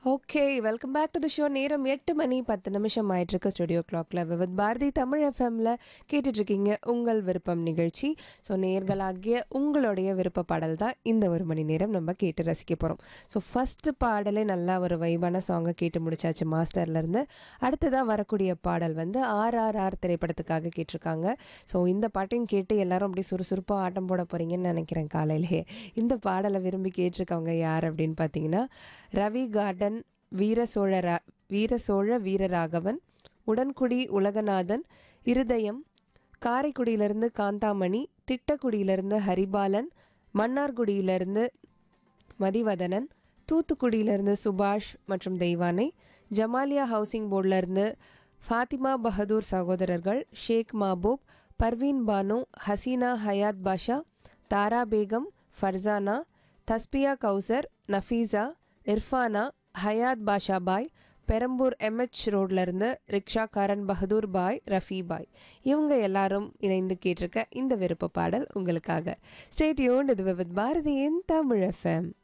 okay welcome back to the show நேரம் எட்டு மணி பத்து நிமிஷம் ஆயிட்டு இருக்கு ஸ்டுடியோ கிளாக்ல விவித் பாரதி தமிழ் எஃப்எம்ல கேட்டுட்டு இருக்கீங்க உங்கள் விருப்பம் நிகழ்ச்சி ஸோ நேர்களாகிய உங்களுடைய விருப்ப பாடல் தான் இந்த ஒரு மணி நேரம் நம்ம கேட்டு ரசிக்க போகிறோம் ஸோ ஃபர்ஸ்ட் பாடலே நல்லா ஒரு வைபான சாங்கை கேட்டு முடிச்சாச்சு மாஸ்டர்ல இருந்து அடுத்ததாக வரக்கூடிய பாடல் வந்து ஆர்ஆர்ஆர் திரைப்படத்துக்காக கேட்டிருக்காங்க ஸோ இந்த பாட்டையும் கேட்டு எல்லாரும் அப்படி சுறுசுறுப்பாக ஆட்டம் போட போறீங்கன்னு நினைக்கிறேன் காலையிலேயே இந்த பாடலை விரும்பி கேட்டிருக்கவங்க யார் அப்படின்னு பார்த்தீங்கன்னா ரவி கார்டன் வீர சோழரா வீர சோழ வீரராகவன் உடன்குடி உலகநாதன் இருதயம் காரைக்குடியிலிருந்து காந்தாமணி திட்டக்குடியிலிருந்து ஹரிபாலன் மன்னார்குடியிலிருந்து மதிவதனன் தூத்துக்குடியிலிருந்து சுபாஷ் மற்றும் தெய்வானை ஜமாலியா ஹவுசிங் போர்டிலிருந்து ஃபாத்திமா பஹதூர் சகோதரர்கள் ஷேக் மாபூப் பர்வீன் பானு ஹசீனா ஹயாத் பாஷா தாரா பேகம் ஃபர்சானா தஸ்பியா கௌசர் நஃபீஸா இர்ஃபானா ஹயாத் பாஷா பாய் பெரம்பூர் எம்ஹெச் ரோட்லேருந்து ரிக்ஷாக்காரன் பகதூர் பாய் ரஃபி பாய் இவங்க எல்லாரும் இணைந்து கேட்டிருக்க இந்த விருப்ப பாடல் உங்களுக்காக ஸ்டேட் யூன் இது வித் பாரதியின் தமிழ் எஃப்எம்